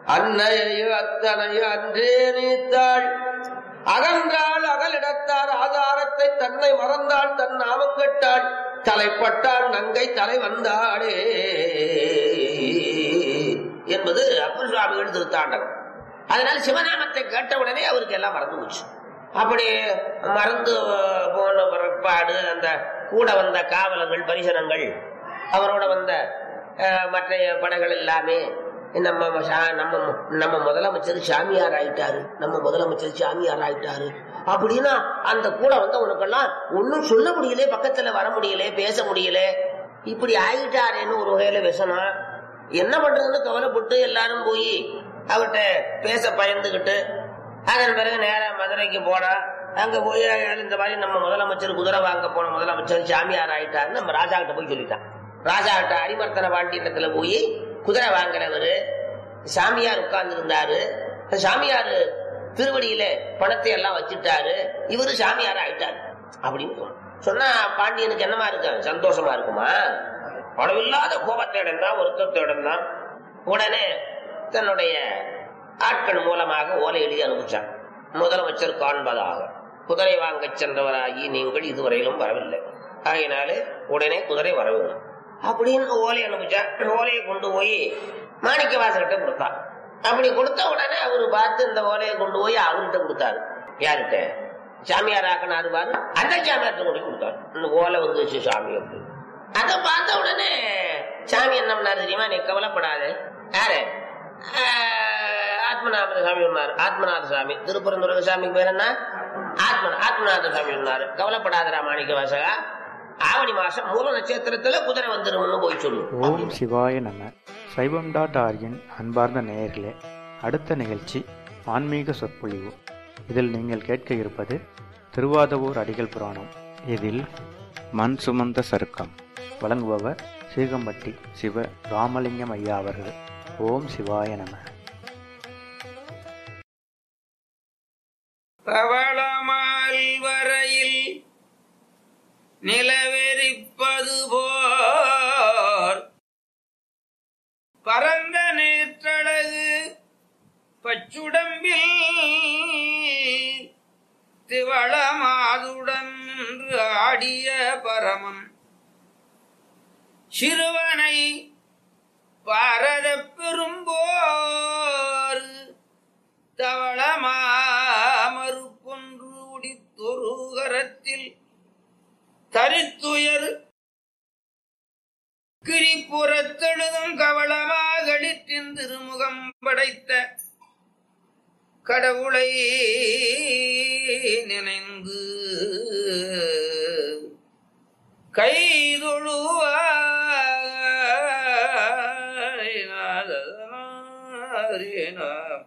அன்னையோ அத்தனையோ அன்றே நீத்தாள் அகன்றாள் அகலிடத்தார் ஆதாரத்தை தன்னை மறந்தாள் தன் நாமம் கெட்டாள் தலைப்பட்டாள் நங்கை தலை வந்தாளே என்பது அப்பர் சுவாமிகள் திருத்தாண்டகம் அதனால சிவநாமத்தை கேட்ட உடனே அவருக்கு எல்லாம் மறந்து போச்சு அப்படி மறந்து போன பிற்பாடு அந்த கூட வந்த காவலங்கள் பரிசனங்கள் அவரோட வந்த அஹ், மற்ற படைகள் எல்லாமே நம்ம சா- நம்ம நம்ம முதலமைச்சர் சாமியார் ஆயிட்டாரு நம்ம முதலமைச்சர் சாமியார் ஆயிட்டாரு அப்படின்னா அந்த கூட வந்தவனுக்கெல்லாம் ஒன்னும் சொல்ல முடியல பக்கத்துல வர முடியல பேச முடியல இப்படி ஆயிட்டாரேன்னு ஒரு வகையில விஷனா என்ன பண்றதுன்னு கவலைப்பட்டு எல்லாரும் போய் அவர்கிட்ட பேச பயந்துகிட்டு அதன் பிறகு நேரா மதுரைக்கு போனா அங்க போய் இந்த மாதிரி நம்ம முதலமைச்சர் குதிரை வாங்க போன முதலமைச்சர் சாமியார் ஆயிட்டாருன்னு நம்ம ராஜா கிட்ட போய் சொல்லிட்டான் ராஜா கிட்ட அரிமர்த்தன பாண்டியத்துல போய் குதிரை வாங்குறவரு சாமியார் உட்கார்ந்து இருந்தாரு சாமியார் திருவடியில பணத்தை எல்லாம் வச்சுட்டாரு இவரு சாமியார் ஆயிட்டாரு அப்படின்னு சொன்னான். சொன்னா பாண்டியனுக்கு என்னமா இருக்கு சந்தோஷமா இருக்குமா அளவில்லாத கோபத்தை அடைந்தான் வருத்தத்தை அடைந்தான் உடனே தன்னுடைய ஆட்கள் மூலமாக ஓலை எழுதி அனுப்பிச்சான் முதலமைச்சர் காண்பதாக குதிரை வாங்கச் சென்றவராகி நீங்கள் இதுவரையிலும் வரவில்லை ஆகையினாலே உடனே குதிரை வர வேண்டும் அப்படின்னு ஓலை அனுப்பிச்சான் ஓலையை கொண்டு போய் மாணிக்க வாசகிட்ட கொடுத்தான் அப்படி கொடுத்த உடனே அவரு பார்த்து இந்த ஓலையை கொண்டு போய் அவர்கிட்ட கொடுத்தாரு யார்கிட்ட சாமியார் ஆக்கினாரு பாரு அந்த சாமியார்ட்ட கொண்டு போய் கொடுத்தாரு இந்த ஓலை வந்துச்சு சாமி அப்படி அதை பார்த்த உடனே சாமி என்ன பண்ணாரு தெரியுமா நீ கவலைப்படாத யாரு ஆஹ், ஆத்மநாத சாமி சொன்னாரு ஆத்மநாத சாமி திருப்பரந்துர சாமி பேர் என்ன ஆத்ம ஆத்மநாத சாமி சொன்னாரு கவலைப்படாதடா மாணிக்க வாசகா ஆவணி மாசம் மூல நட்சத்திரத்துல குதிரை வந்துரும்னு போய் சொல்லு ஓம் சிவாய நம சைவம் டாட் ஆர்கின் அன்பார்ந்த நேயர்களே அடுத்த நிகழ்ச்சி ஆன்மீக சொற்பொழிவு இதில் நீங்கள் கேட்க இருப்பது திருவாதவூர் அடிகள் புராணம் இதில் மண் சுமந்த சருக்கம் வழங்குபவர் சீகம்பட்டி சிவ ராமலிங்கம் ஐயா அவர்கள் ஓம் சிவாய நம பவளமால் வரையில் நிலவெறிப்பது போர் பரந்த நேற்றழகு பச்சுடம்பில் திவளமாதுடன் நின்று ஆடிய பரமன் சிறுவனை பாரத பெரும்போர் தவளமாமறுப்பொன்று உடித்தொரு கரத்தில் தரித்துயர் கிரிப்புறத்தெழுதும் கவளமாகடிற்றின் திருமுகம் படைத்த கடவுளை நினைந்து கைதொழுவாய்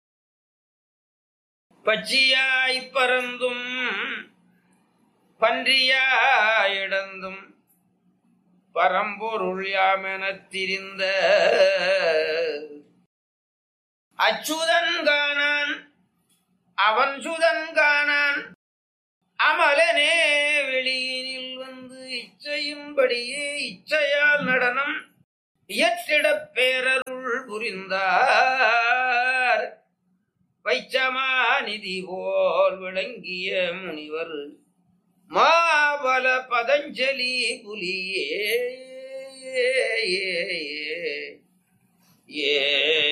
பச்சியாய் பறந்தும் பன்றியாயிடந்தும் பரம்பொருள் யாமெனத் திரிந்த அச்சுதன் காணான் அவன் சுதன் காணான் அமலனே வெளியினில் வந்து இச்சையின்படியே இச்சையால் நடனம் இயற்றிடப் பேரருள் புரிந்தார் வைச்சமாநிதி போல் விளங்கிய முனிவர் மாபல பதஞ்சலி புலியே ஏ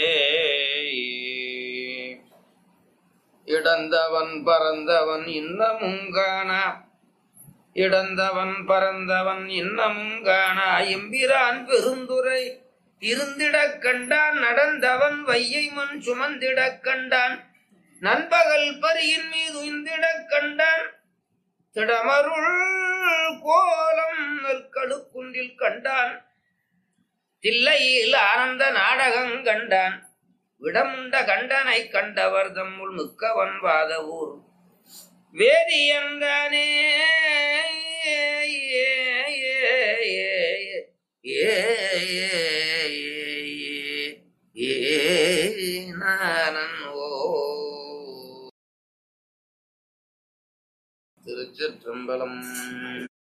இடந்தவன் பறந்தவன் இன்னமும் காணா இடந்தவன் பறந்தவன் இன்னமும் காணா எம்பிரான் பெருந்துரை இருந்திடக் கண்டான் நடந்தவன் வையை மண் சுமந்திடக் கண்டான் நண்பகல் பரியின் மீது உய்ந்திடக் கண்டான் திடமருள் கோலம் நெற்கழுக்குன்றில் கண்டான் தில்லையில் ஆனந்த நாடகம் கண்டான் விடமுண்ட கண்டனை கண்டவர் தம்முள் மிக்கவன் வாத ஊர் வேதியந்தானே திருச்சிற்றம்பலம்